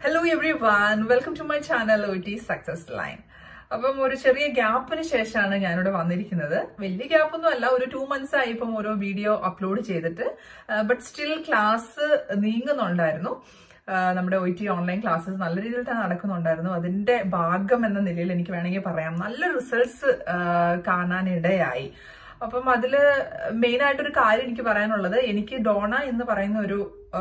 hello every welcome to my channel O T success line അപ്പം ഒരു ചെറിയ ഗ്യാപ്പിന് ശേഷമാണ് ഞാനിവിടെ വന്നിരിക്കുന്നത് വലിയ ഗ്യാപ്പൊന്നും അല്ല ഒരു ടു മന്ത്സ് ആയി ഇപ്പം ഓരോ വീഡിയോ അപ്ലോഡ് ചെയ്തിട്ട് ബട്ട് സ്റ്റിൽ ക്ലാസ് നീങ്ങുന്നുണ്ടായിരുന്നു ആ, നമ്മുടെ ഒ ടി ഓൺലൈൻ ക്ലാസ്സസ് നല്ല രീതിയിൽ തന്നെ നടക്കുന്നുണ്ടായിരുന്നു അതിന്റെ ഭാഗം എന്ന നിലയിൽ എനിക്ക് വേണമെങ്കിൽ പറയാം നല്ല റിസൾട്ട്സ് കാണാനിടയായി അപ്പം അതില് മെയിൻ ആയിട്ടൊരു കാര്യം എനിക്ക് പറയാനുള്ളത് എനിക്ക് ഡോണ എന്ന് പറയുന്ന ഒരു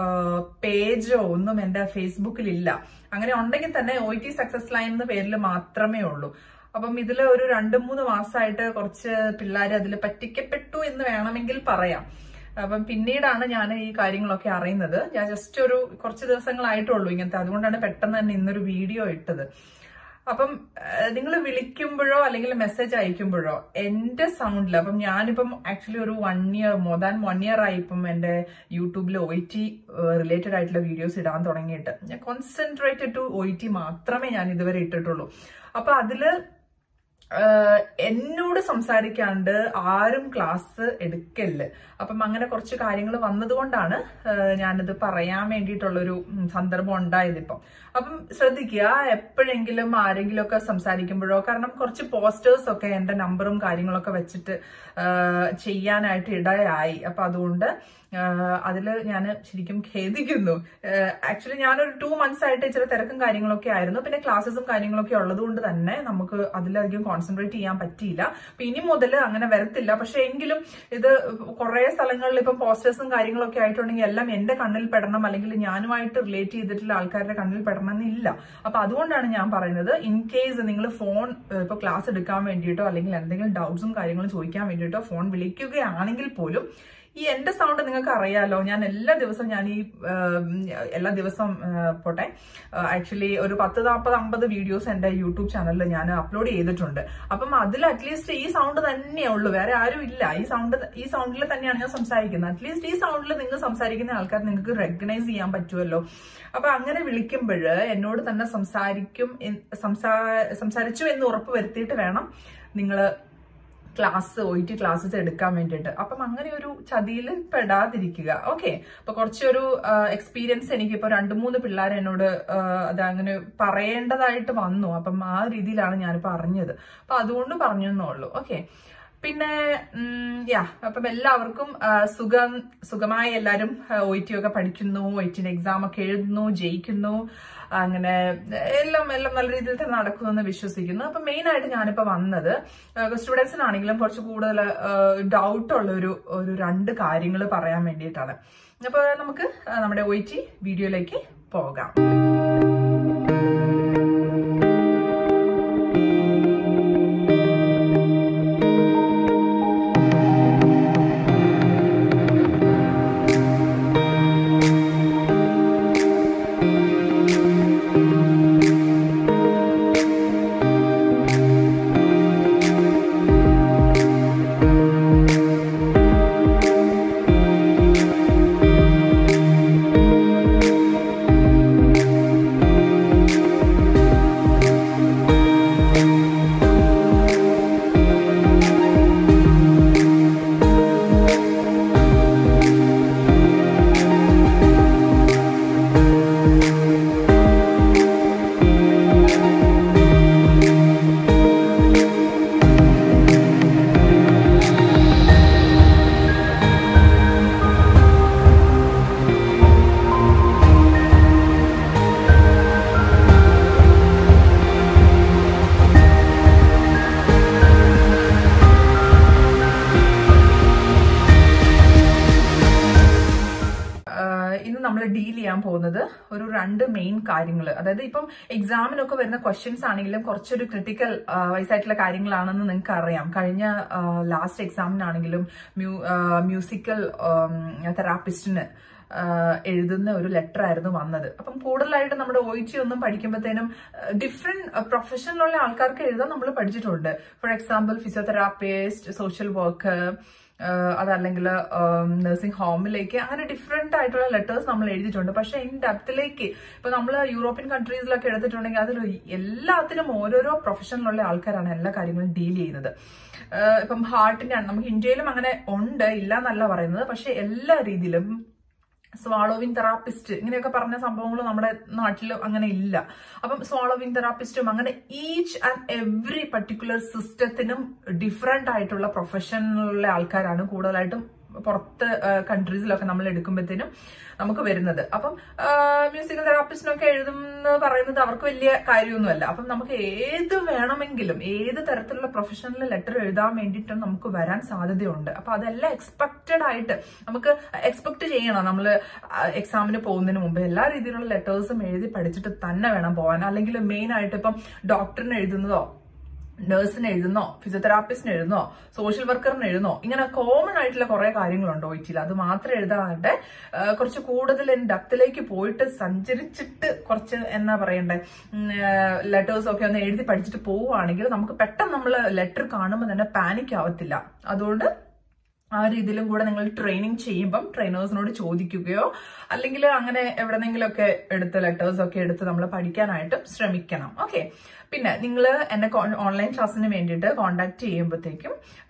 പേജോ ഒന്നും എന്റെ ഫേസ്ബുക്കിൽ ഇല്ല അങ്ങനെ ഉണ്ടെങ്കിൽ തന്നെ ഒ ടി സക്സസ് ലൈൻ എന്ന പേരിൽ മാത്രമേ ഉള്ളൂ അപ്പം ഇതിൽ ഒരു രണ്ട് മൂന്ന് മാസമായിട്ട് കുറച്ച് പിള്ളേർ അതിൽ പറ്റിക്കപ്പെട്ടു എന്ന് വേണമെങ്കിൽ പറയാം അപ്പം പിന്നീടാണ് ഞാൻ ഈ കാര്യങ്ങളൊക്കെ അറിയുന്നത് ഞാൻ ജസ്റ്റ് ഒരു കുറച്ച് ദിവസങ്ങളായിട്ടുള്ളൂ ഇങ്ങനത്തെ അതുകൊണ്ടാണ് പെട്ടെന്ന് തന്നെ ഇന്നൊരു വീഡിയോ ഇട്ടത് അപ്പം നിങ്ങൾ വിളിക്കുമ്പോഴോ അല്ലെങ്കിൽ മെസ്സേജ് അയക്കുമ്പോഴോ എന്റെ സൗണ്ടിൽ അപ്പം ഞാനിപ്പം ആക്ച്വലി ഒരു one year more than one year ആയി ഇപ്പം എന്റെ യൂട്യൂബിൽ ഒ ടി റിലേറ്റഡ് ആയിട്ടുള്ള വീഡിയോസ് ഇടാൻ തുടങ്ങിയിട്ട് ഞാൻ കോൺസെൻട്രേറ്റഡ് ടു ഒ ടി മാത്രമേ ഞാൻ ഇതുവരെ ഇട്ടിട്ടുള്ളൂ അപ്പൊ അതില് ആഹ് എന്നോട് സംസാരിക്കാണ്ട് ആരും ക്ലാസ് എടുക്കല്ല് അപ്പം അങ്ങനെ കുറച്ച് കാര്യങ്ങൾ വന്നതുകൊണ്ടാണ് ആഹ് ഞാനിത് പറയാൻ വേണ്ടിയിട്ടുള്ളൊരു ഉം, സന്ദർഭം ഉണ്ടായത് ഇപ്പം അപ്പം ശ്രദ്ധിക്കുക എപ്പോഴെങ്കിലും ആരെങ്കിലും ഒക്കെ സംസാരിക്കുമ്പോഴോ കാരണം കുറച്ച് പോസ്റ്റേഴ്സ് ഒക്കെ എന്റെ നമ്പറും കാര്യങ്ങളൊക്കെ വെച്ചിട്ട് ആഹ് ചെയ്യാനായിട്ട് ഇടയായി അപ്പൊ അതുകൊണ്ട് അതിൽ ഞാൻ ശരിക്കും ഖേദിക്കുന്നു ആക്ച്വലി ഞാനൊരു ടു മന്ത്സ് ആയിട്ട് ഇച്ചിരി തിരക്കും കാര്യങ്ങളൊക്കെ ആയിരുന്നു പിന്നെ ക്ലാസ്സസും കാര്യങ്ങളൊക്കെ ഉള്ളത് കൊണ്ട് തന്നെ നമുക്ക് അതിലധികം കോൺസെൻട്രേറ്റ് ചെയ്യാൻ പറ്റിയില്ല അപ്പൊ ഇനി മുതൽ അങ്ങനെ വരത്തില്ല പക്ഷെ എങ്കിലും ഇത് കുറെ സ്ഥലങ്ങളിൽ ഇപ്പം പോസ്റ്റേഴ്സും കാര്യങ്ങളൊക്കെ ആയിട്ടുണ്ടെങ്കിൽ എല്ലാം എന്റെ കണ്ണിൽ പെടണം അല്ലെങ്കിൽ ഞാനുമായിട്ട് റിലേറ്റ് ചെയ്തിട്ടുള്ള ആൾക്കാരുടെ കണ്ണിൽ പെടണം എന്നില്ല അപ്പൊ അതുകൊണ്ടാണ് ഞാൻ പറയുന്നത് ഇൻ കേസ് നിങ്ങൾ ഫോൺ ഇപ്പൊ ക്ലാസ് എടുക്കാൻ വേണ്ടിയിട്ടോ അല്ലെങ്കിൽ എന്തെങ്കിലും ഡൗട്ട്സും കാര്യങ്ങളും ചോദിക്കാൻ വേണ്ടിയിട്ടോ ഫോൺ വിളിക്കുകയാണെങ്കിൽ പോലും ഈ എന്റെ സൗണ്ട് നിങ്ങൾക്ക് അറിയാലോ ഞാൻ എല്ലാ ദിവസവും ഞാൻ ഈ ഉം, എല്ലാ ദിവസവും ആ, പോട്ടെ ആക്ച്വലി ഒരു പത്ത് നാൽപ്പത് അമ്പത് വീഡിയോസ് എന്റെ യൂട്യൂബ് ചാനലിൽ ഞാൻ അപ്ലോഡ് ചെയ്തിട്ടുണ്ട് അപ്പം അതിൽ അറ്റ്ലീസ്റ്റ് ഈ സൗണ്ട് തന്നെയേ ഉള്ളൂ വേറെ ആരും ഇല്ല ഈ സൗണ്ട് ഈ സൗണ്ടിൽ തന്നെയാണ് ഞാൻ സംസാരിക്കുന്നത് അറ്റ്ലീസ്റ്റ് ഈ സൗണ്ടിൽ നിങ്ങൾ സംസാരിക്കുന്ന ആൾക്കാർ നിങ്ങൾക്ക് റെക്കഗ്നൈസ് ചെയ്യാൻ പറ്റുമല്ലോ അപ്പൊ അങ്ങനെ വിളിക്കുമ്പോൾ എന്നോട് തന്നെ സംസാരിക്കും എന്ന് സംസാ സംസാരിച്ചു എന്ന് ഉറപ്പ് വരുത്തിയിട്ട് വേണം നിങ്ങൾ ക്ലാസ് ഒ ടി ക്ലാസ്സസ് എടുക്കാൻ വേണ്ടിയിട്ട് അപ്പം അങ്ങനെ ഒരു ചതിയിൽ പെടാതിരിക്കുക ഓക്കെ അപ്പൊ കുറച്ചൊരു എക്സ്പീരിയൻസ് എനിക്ക് ഇപ്പൊ രണ്ട് മൂന്ന് പിള്ളേർ എന്നോട് ആ, അത് അങ്ങനെ പറയേണ്ടതായിട്ട് വന്നു അപ്പം ആ രീതിയിലാണ് ഞാനിപ്പോ അറിഞ്ഞത് അപ്പൊ അതുകൊണ്ട് പറഞ്ഞു എന്നുള്ളൂ ഓക്കെ പിന്നെ യാ അപ്പം എല്ലാവർക്കും ആ, സുഖം സുഖമായി എല്ലാവരും ഒ ടി ഒക്കെ പഠിക്കുന്നു ഒ ടിന്റെ എക്സാം ഒക്കെ എഴുതുന്നു ജയിക്കുന്നു അങ്ങനെ എല്ലാം എല്ലാം നല്ല രീതിയിൽ തന്നെ നടക്കുന്നു എന്ന് വിശ്വസിക്കുന്നു അപ്പൊ മെയിൻ ആയിട്ട് ഞാനിപ്പോ വന്നത് സ്റ്റുഡൻസിനാണെങ്കിലും കുറച്ച് കൂടുതൽ ഡൗട്ട് ഉള്ള ഒരു ഒരു രണ്ട് കാര്യങ്ങൾ പറയാൻ വേണ്ടിയിട്ടാണ് അപ്പൊ നമുക്ക് ആ, നമ്മുടെ ഒ ടി വീഡിയോയിലേക്ക് പോകാം ആഹ് ഇന്ന് നമ്മൾ ഡീൽ ചെയ്യാൻ പോകുന്നത് ഒരു രണ്ട് മെയിൻ കാര്യങ്ങൾ അതായത് ഇപ്പം എക്സാമിനൊക്കെ വരുന്ന ക്വസ്റ്റ്യൻസ് ആണെങ്കിലും കുറച്ചൊരു ക്രിട്ടിക്കൽ വയസ്സായിട്ടുള്ള കാര്യങ്ങളാണെന്ന് നിങ്ങൾക്ക് അറിയാം കഴിഞ്ഞ ലാസ്റ്റ് എക്സാമിനാണെങ്കിലും മ്യൂസിക്കൽ തെറാപ്പിസ്റ്റിന് എഴുതുന്ന ഒരു ലെറ്റർ ആയിരുന്നു വന്നത് അപ്പം കൂടുതലായിട്ട് നമ്മുടെ ഒ ടി ഒന്നും പഠിക്കുമ്പോഴത്തേനും ഡിഫറെന്റ് പ്രൊഫഷനിലുള്ള ആൾക്കാർക്ക് എഴുതാൻ നമ്മൾ പഠിച്ചിട്ടുണ്ട് for example physiotherapist social worker അതല്ലെങ്കിൽ നഴ്സിംഗ് ഹോമിലേക്ക് അങ്ങനെ ഡിഫറെന്റ് ആയിട്ടുള്ള ലെറ്റേഴ്സ് നമ്മൾ എഴുതിയിട്ടുണ്ട് പക്ഷെ ഇൻ ഡെപ്തിലേക്ക് ഇപ്പൊ നമ്മൾ യൂറോപ്യൻ കൺട്രീസിലൊക്കെ എടുത്തിട്ടുണ്ടെങ്കിൽ അതിൽ എല്ലാത്തിനും ഓരോരോ പ്രൊഫഷനിലുള്ള ആൾക്കാരാണ് എല്ലാ കാര്യങ്ങളും ഡീൽ ചെയ്യുന്നത് ആഹ് ഇപ്പം ഹാർട്ടിന്റെ ആണ് നമുക്ക് ഇന്ത്യയിലും അങ്ങനെ ഉണ്ട് ഇല്ല എന്നല്ല പറയുന്നത് പക്ഷെ എല്ലാ രീതിയിലും സ്വാളോവിങ് തെറാപ്പിസ്റ്റ് ഇങ്ങനെയൊക്കെ പറഞ്ഞ സംഭവങ്ങൾ നമ്മുടെ നാട്ടിൽ അങ്ങനെ ഇല്ല അപ്പം സ്വാളോവിങ് തെറാപ്പിസ്റ്റും അങ്ങനെ ഈച്ച് ആൻഡ് എവറി പർട്ടിക്കുലർ സിസ്റ്റത്തിനും ഡിഫറെന്റ് ആയിട്ടുള്ള പ്രൊഫഷനിലുള്ള ആൾക്കാരാണ് കൂടുതലായിട്ടും പുറത്ത് കൺട്രീസിലൊക്കെ നമ്മൾ എടുക്കുമ്പോഴത്തേനും നമുക്ക് വരുന്നത് അപ്പം മ്യൂസിക്കൽ തെറാപ്പിസ്റ്റിനൊക്കെ എഴുതുന്ന പറയുന്നത് അവർക്ക് വലിയ കാര്യമൊന്നുമല്ല അപ്പം നമുക്ക് ഏത് വേണമെങ്കിലും ഏത് തരത്തിലുള്ള പ്രൊഫഷണൽ ലെറ്റർ എഴുതാൻ വേണ്ടിയിട്ടും നമുക്ക് വരാൻ സാധ്യതയുണ്ട് അപ്പൊ അതെല്ലാം എക്സ്പെക്റ്റഡ് ആയിട്ട് നമുക്ക് എക്സ്പെക്ട് ചെയ്യണം നമ്മൾ എക്സാമിന് പോകുന്നതിന് മുമ്പ് എല്ലാ രീതിയിലുള്ള ലെറ്റേഴ്സും എഴുതി പഠിച്ചിട്ട് തന്നെ വേണം പോകാൻ അല്ലെങ്കിൽ മെയിൻ ആയിട്ട് ഇപ്പം ഡോക്ടറിന് എഴുതുന്നതോ നഴ്സിന് എഴുതുന്നോ ഫിസിയോതെറാപ്പിസ്റ്റിന് എഴുതുന്നോ സോഷ്യൽ വർക്കറിന് എഴുതുന്നോ ഇങ്ങനെ കോമൺ ആയിട്ടുള്ള കുറെ കാര്യങ്ങളുണ്ട് ഒയിച്ചിൽ അത് മാത്രം എഴുതാതെ ആ, കുറച്ച് കൂടുതൽ ഡെപ്തിലേക്ക് പോയിട്ട് സഞ്ചരിച്ചിട്ട് കുറച്ച് എന്നാ പറയണ്ടേ ലെറ്റേഴ്സ് ഒക്കെ ഒന്ന് എഴുതി പഠിച്ചിട്ട് പോവുകയാണെങ്കിൽ നമുക്ക് പെട്ടെന്ന് നമ്മൾ ലെറ്റർ കാണുമ്പോൾ തന്നെ പാനിക് ആവത്തില്ല അതുകൊണ്ട് ആ രീതിയിലും കൂടെ നിങ്ങൾ ട്രെയിനിങ് ചെയ്യുമ്പം ട്രെയിനേഴ്സിനോട് ചോദിക്കുകയോ അല്ലെങ്കിൽ അങ്ങനെ എവിടെന്നെങ്കിലുമൊക്കെ എടുത്ത് ലെറ്റേഴ്സ് ഒക്കെ എടുത്ത് നമ്മൾ പഠിക്കാനായിട്ട് ശ്രമിക്കണം ഓക്കെ പിന്നെ നിങ്ങൾ എന്നെ ഓൺലൈൻ ക്ലാസ്സിന് വേണ്ടിയിട്ട് കോൺടാക്ട് ചെയ്യുമ്പോഴത്തേക്കും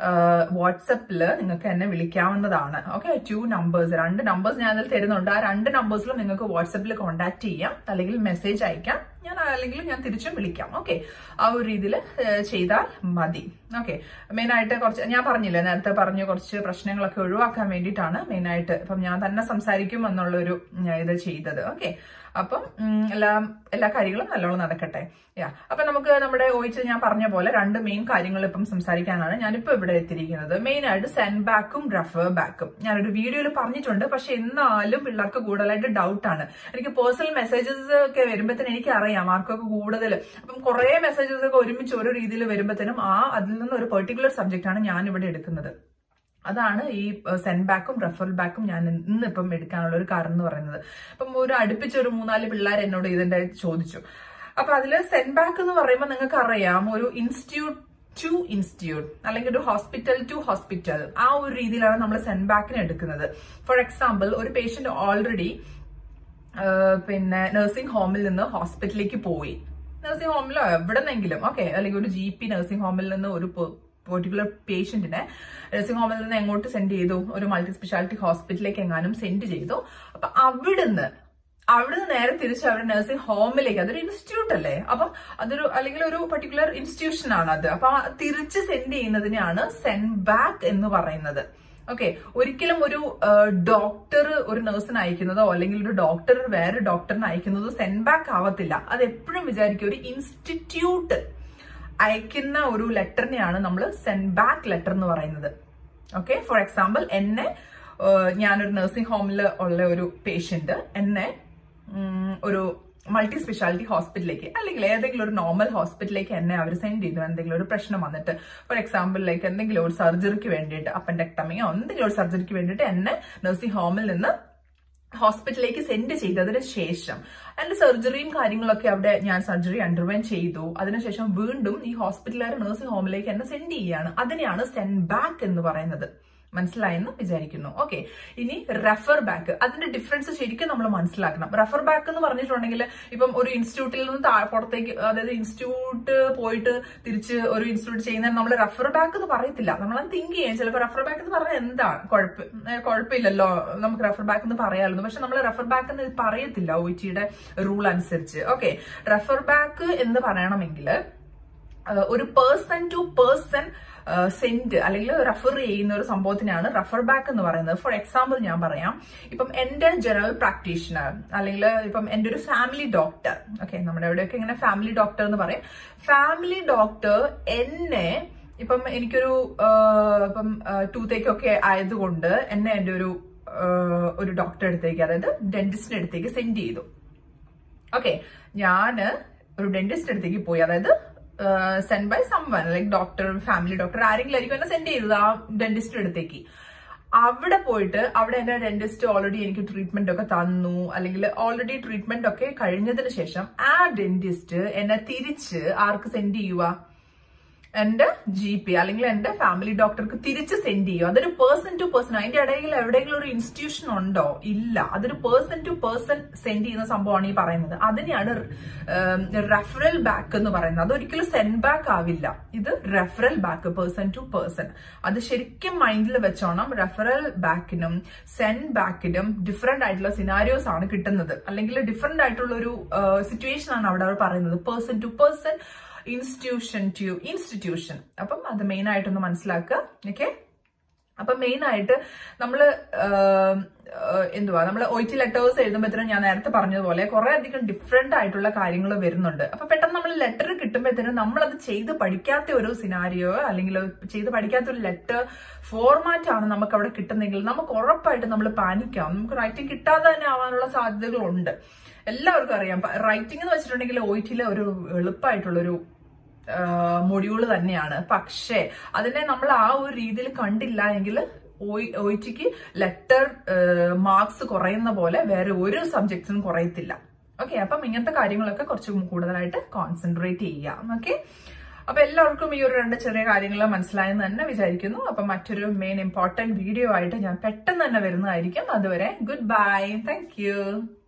വാട്സപ്പിൽ നിങ്ങൾക്ക് എന്നെ വിളിക്കാവുന്നതാണ് ഓക്കെ ടു നമ്പേഴ്സ് രണ്ട് നമ്പേഴ്സ് ഞാൻ അതിൽ തരുന്നുണ്ട് ആ രണ്ട് നമ്പേഴ്സിലും നിങ്ങൾക്ക് വാട്സപ്പിൽ കോൺടാക്ട് ചെയ്യാം അല്ലെങ്കിൽ മെസ്സേജ് അയക്കാം ഞാൻ അല്ലെങ്കിൽ ഞാൻ തിരിച്ചും വിളിക്കാം ഓക്കെ ആ ഒരു രീതിയിൽ ചെയ്താൽ മതി ഓക്കെ മെയിൻ ആയിട്ട് കുറച്ച് ഞാൻ പറഞ്ഞില്ലേ നേരത്തെ പറഞ്ഞ കുറച്ച് പ്രശ്നങ്ങളൊക്കെ ഒഴിവാക്കാൻ വേണ്ടിയിട്ടാണ് മെയിൻ ആയിട്ട് ഇപ്പം ഞാൻ തന്നെ സംസാരിക്കും എന്നുള്ളൊരു ഉം, ഇത് ചെയ്തത് ഓക്കെ അപ്പം ഉം, എല്ലാം എല്ലാ കാര്യങ്ങളും നല്ലോണം നടക്കട്ടെ യാ അപ്പൊ നമുക്ക് നമ്മുടെ ഒഴിച്ച് ഞാൻ പറഞ്ഞ പോലെ രണ്ട് മെയിൻ കാര്യങ്ങൾ ഇപ്പം സംസാരിക്കാനാണ് ഞാനിപ്പോ ഇവിടെ എത്തിയിരിക്കുന്നത് മെയിൻ ആയിട്ട് സെൻഡ് ബാക്കും റഫർ ബാക്കും ഞാനൊരു വീഡിയോയിൽ പറഞ്ഞിട്ടുണ്ട് പക്ഷെ എന്നാലും പിള്ളേർക്ക് കൂടുതലായിട്ട് ഡൗട്ട് ആണ് എനിക്ക് പേഴ്സണൽ മെസ്സേജസ് ഒക്കെ വരുമ്പോഴത്തേനും എനിക്ക് അറിയാം ആർക്കൊക്കെ കൂടുതൽ അപ്പം കുറെ മെസ്സേജസ് ഒക്കെ ഒരുമിച്ച് ഒരു രീതിയിൽ വരുമ്പോഴത്തേനും ആ അതിൽ നിന്ന് ഒരു പെർട്ടിക്കുലർ സബ്ജക്റ്റ് ആണ് ഞാൻ ഇവിടെ എടുക്കുന്നത് അതാണ് ഈ സെൻഡ് ബാക്കും റെഫറൽ ബാക്കും ഞാൻ ഇന്ന് ഇപ്പം എടുക്കാനുള്ള ഒരു കാരണം എന്ന് പറയുന്നത് അപ്പം ഒരു അടുപ്പിച്ച് ഒരു മൂന്നാല് പിള്ളേർ എന്നോട് ഇതിന്റെ ചോദിച്ചു അപ്പൊ അതില് സെൻഡ് ബാക്ക് എന്ന് പറയുമ്പോൾ നിങ്ങൾക്ക് അറിയാം ഒരു ഇൻസ്റ്റിറ്റ്യൂട്ട് ടു ഇൻസ്റ്റിറ്റ്യൂട്ട് അല്ലെങ്കിൽ ഒരു ഹോസ്പിറ്റൽ ടു ഹോസ്പിറ്റൽ ആ ഒരു രീതിയിലാണ് നമ്മൾ സെൻഡ് ബാക്കിന് എടുക്കുന്നത് ഫോർ എക്സാമ്പിൾ ഒരു പേഷ്യന്റ് ഓൾറെഡി പിന്നെ നഴ്സിംഗ് ഹോമിൽ നിന്ന് ഹോസ്പിറ്റലിലേക്ക് പോയി നഴ്സിംഗ് ഹോമിലോ എവിടെന്നെങ്കിലും ഓക്കെ അല്ലെങ്കിൽ ഒരു ജി പി നഴ്സിംഗ് ഹോമിൽ നിന്ന് ഒരു പെർട്ടിക്കുലർ പേഷ്യന്റിനെ നഴ്സിംഗ് ഹോമിൽ നിന്ന് എങ്ങോട്ട് സെൻഡ് ചെയ്തു ഒരു മൾട്ടി സ്പെഷ്യാലിറ്റി ഹോസ്പിറ്റലിലേക്ക് എങ്ങാനും സെൻഡ് ചെയ്തു അപ്പൊ അവിടുന്ന് അവിടുന്ന് നേരെ തിരിച്ച് അവരുടെ നഴ്സിംഗ് ഹോമിലേക്ക് അതൊരു ഇൻസ്റ്റിറ്റ്യൂട്ട് അല്ലേ അപ്പം അതൊരു അല്ലെങ്കിൽ ഒരു പർട്ടിക്കുലർ ഇൻസ്റ്റിറ്റ്യൂഷൻ ആണ് അത് അപ്പൊ ആ തിരിച്ച് സെൻഡ് ചെയ്യുന്നതിനെയാണ് സെൻഡ് ബാക്ക് എന്ന് പറയുന്നത് ഓക്കെ ഒരിക്കലും ഒരു ഡോക്ടർ ഒരു നഴ്സിനെ അയക്കുന്നതോ അല്ലെങ്കിൽ ഒരു ഡോക്ടർ വേറെ ഡോക്ടറിനെ അയക്കുന്നതോ സെൻഡ് ബാക്ക് ആവത്തില്ല അത് എപ്പോഴും വിചാരിക്കും ഒരു ഇൻസ്റ്റിറ്റ്യൂട്ട് അയക്കുന്ന ഒരു ലെറ്ററിനെയാണ് നമ്മൾ സെൻഡ് ബാക്ക് ലെറ്റർ എന്ന് പറയുന്നത് ഓക്കെ ഫോർ എക്സാമ്പിൾ എന്നെ ഏഹ്, ഞാനൊരു നഴ്സിംഗ് ഹോമിൽ ഉള്ള ഒരു പേഷ്യന്റ് എന്നെ ഉം, ഒരു മൾട്ടി സ്പെഷ്യാലിറ്റി ഹോസ്പിറ്റലിലേക്ക് അല്ലെങ്കിൽ ഏതെങ്കിലും ഒരു നോർമൽ ഹോസ്പിറ്റലിലേക്ക് എന്നെ അവർ സെൻഡ് ചെയ്തു എന്തെങ്കിലും ഒരു പ്രശ്നം വന്നിട്ട് ഫോർ എക്സാമ്പിൾ ലൈക്ക് എന്തെങ്കിലും ഒരു സർജറിക്ക് വേണ്ടിയിട്ട് അപ്പൻഡക്ടമിയോ എന്തെങ്കിലും ഒരു സർജറിക്ക് വേണ്ടിയിട്ട് എന്നെ നഴ്സിംഗ് ഹോമിൽ നിന്ന് ഹോസ്പിറ്റലിലേക്ക് സെൻഡ് ചെയ്തതിന് ശേഷം അതിന്റെ സർജറിയും കാര്യങ്ങളൊക്കെ അവിടെ ഞാൻ സർജറി അണ്ടർവെൻ ചെയ്തു അതിനുശേഷം വീണ്ടും ഈ ഹോസ്പിറ്റലുകാർ നഴ്സിംഗ് ഹോമിലേക്ക് എന്നെ സെൻഡ് ചെയ്യുകയാണ് അതിനെയാണ് സെൻഡ് ബാക്ക് എന്ന് പറയുന്നത് മനസ്സിലായെന്ന് വിചാരിക്കുന്നു ഓക്കെ ഇനി റെഫർ ബാക്ക് അതിന്റെ ഡിഫറൻസ് ശരിക്കും നമ്മൾ മനസ്സിലാക്കണം റെഫർ ബാക്ക് എന്ന് പറഞ്ഞിട്ടുണ്ടെങ്കിൽ ഇപ്പം ഒരു ഇൻസ്റ്റിറ്റ്യൂട്ടിൽ നിന്ന് താ- പുറത്തേക്ക് അതായത് ഇൻസ്റ്റിറ്റ്യൂട്ട് പോയിട്ട് തിരിച്ച് ഒരു ഇൻസ്റ്റിറ്റ്യൂട്ട് ചെയ്യുന്നത് നമ്മൾ റെഫർ ബാക്ക് എന്ന് പറയത്തില്ല നമ്മൾ അത് തിങ്ക് ചെയ്യാം ചിലപ്പോൾ റെഫർ ബാക്ക് എന്ന് പറഞ്ഞാൽ എന്താണ് കുഴപ്പം ഏ, കുഴപ്പമില്ലല്ലോ നമുക്ക് റെഫർ ബാക്ക് എന്ന് പറയാമല്ലോ പക്ഷെ നമ്മൾ റെഫർ ബാക്ക് എന്ന് പറയത്തില്ല ഒ ടിയുടെ റൂൾ അനുസരിച്ച് ഓക്കെ റെഫർ ബാക്ക് എന്ന് പറയണമെങ്കിൽ ആഹ് ഒരു പേഴ്സൺ ടു പേഴ്സൺ സെൻഡ് അല്ലെങ്കിൽ റെഫർ ചെയ്യുന്ന ഒരു സംഭവത്തിനാണ് റെഫർ ബാക്ക് എന്ന് പറയുന്നത് ഫോർ എക്സാമ്പിൾ ഞാൻ പറയാം ഇപ്പം എന്റെ ജനറൽ പ്രാക്ടീഷണർ അല്ലെങ്കിൽ ഇപ്പം എന്റെ ഒരു ഫാമിലി ഡോക്ടർ ഓക്കെ നമ്മുടെ ഇവിടെയൊക്കെ ഇങ്ങനെ ഫാമിലി ഡോക്ടർ എന്ന് പറയും ഫാമിലി ഡോക്ടർ എന്നെ ഇപ്പം എനിക്കൊരു ആഹ് ഇപ്പം ടൂത്തേക്കൊക്കെ ആയതുകൊണ്ട് എന്നെ എന്റെ ഒരു ആഹ് ഒരു ഡോക്ടറെ അടുത്തേക്ക് അതായത് ഡെന്റിസ്റ്റിന്റെ അടുത്തേക്ക് സെൻഡ് ചെയ്തു ഓക്കെ ഞാന് ഒരു ഡെന്റിസ്റ്റ് അടുത്തേക്ക് പോയി അതായത് send by someone like doctor family doctor ആരെങ്കിലും ആയിരിക്കും എന്നെ സെൻഡ് ചെയ്തത് ആ ഡെന്റിസ്റ്റ് അടുത്തേക്ക് അവിടെ പോയിട്ട് അവിടെ എന്റെ ഡെന്റിസ്റ്റ് ഓൾറെഡി എനിക്ക് ട്രീറ്റ്മെന്റ് ഒക്കെ തന്നു അല്ലെങ്കിൽ ഓൾറെഡി ട്രീറ്റ്മെന്റ് ഒക്കെ കഴിഞ്ഞതിന് ശേഷം ആ ഡെന്റിസ്റ്റ് എന്നെ തിരിച്ച് ആർക്ക് സെൻഡ് ചെയ്യുക എന്റെ ജി പി അല്ലെങ്കിൽ എന്റെ ഫാമിലി ഡോക്ടർക്ക് തിരിച്ച് സെൻഡ് ചെയ്യും അതൊരു പേഴ്സൺ ടു പേഴ്സൺ അതിന്റെ ഇടയിൽ എവിടെയെങ്കിലും ഒരു ഇൻസ്റ്റിറ്റ്യൂഷൻ ഉണ്ടോ ഇല്ല അതൊരു പേഴ്സൺ ടു പേഴ്സൺ സെൻഡ് ചെയ്യുന്ന സംഭവമാണ് ഈ പറയുന്നത് അതിനെയാണ് റെഫറൽ ബാക്ക് എന്ന് പറയുന്നത് അതൊരിക്കലും സെൻഡ് ബാക്ക് ആവില്ല ഇത് referral back person to person അത് ശരിക്കും മൈൻഡിൽ വെച്ചോണം റെഫറൽ ബാക്കിനും സെൻഡ് ബാക്കിനും ഡിഫറെന്റ് ആയിട്ടുള്ള സിനാരിയോസ് ആണ് കിട്ടുന്നത് അല്ലെങ്കിൽ ഡിഫറെന്റ് ആയിട്ടുള്ള ഒരു സിറ്റുവേഷൻ ആണ് അവിടെ അവർ പറയുന്നത് person to person institution to institution അപ്പം അത് മെയിൻ ആയിട്ടൊന്ന് മനസ്സിലാക്കുക ഓക്കെ അപ്പൊ മെയിൻ ആയിട്ട് നമ്മള് എന്തുവാ നമ്മൾ ഒ ടി ലെറ്റേഴ്സ് എഴുതുമ്പോഴത്തേനും ഞാൻ നേരത്തെ പറഞ്ഞതുപോലെ കുറെ അധികം ഡിഫറെന്റ് ആയിട്ടുള്ള കാര്യങ്ങൾ വരുന്നുണ്ട് അപ്പൊ പെട്ടെന്ന് നമ്മൾ ലെറ്റർ കിട്ടുമ്പോഴത്തേനും നമ്മളത് ചെയ്ത് പഠിക്കാത്ത ഒരു സിനാരിയോ അല്ലെങ്കിൽ ചെയ്ത് പഠിക്കാത്ത ഒരു ലെറ്റർ ഫോർമാറ്റ് ആണ് നമുക്ക് അവിടെ കിട്ടുന്നെങ്കിൽ നമുക്ക് ഉറപ്പായിട്ട് നമ്മൾ പാനിക്കാം നമുക്ക് റൈറ്റിംഗ് കിട്ടാതെ തന്നെ ആവാനുള്ള സാധ്യതകളുണ്ട് എല്ലാവർക്കും അറിയാം റൈറ്റിംഗ് എന്ന് വെച്ചിട്ടുണ്ടെങ്കിൽ ഒ ടിയിലെ ഒരു എളുപ്പമായിട്ടുള്ളൊരു മൊഡ്യൂള് തന്നെയാണ് പക്ഷേ അതിനെ നമ്മൾ ആ ഒരു രീതിയിൽ കണ്ടില്ല എങ്കിൽ ഒ ടിക്ക് ലെറ്റർ മാർക്സ് കുറയുന്ന പോലെ വേറെ ഒരു സബ്ജക്റ്റിനും കുറയത്തില്ല ഓക്കെ അപ്പം ഇങ്ങനത്തെ കാര്യങ്ങളൊക്കെ കുറച്ച് കൂടുതലായിട്ട് കോൺസെൻട്രേറ്റ് ചെയ്യാം ഓക്കെ അപ്പൊ എല്ലാവർക്കും ഈ ഒരു രണ്ട് ചെറിയ കാര്യങ്ങൾ മനസ്സിലായെന്ന് തന്നെ വിചാരിക്കുന്നു അപ്പൊ മറ്റൊരു മെയിൻ ഇമ്പോർട്ടന്റ് വീഡിയോ ആയിട്ട് ഞാൻ പെട്ടെന്ന് തന്നെ വരുന്നതായിരിക്കും അതുവരെ ഗുഡ് ബൈ താങ്ക്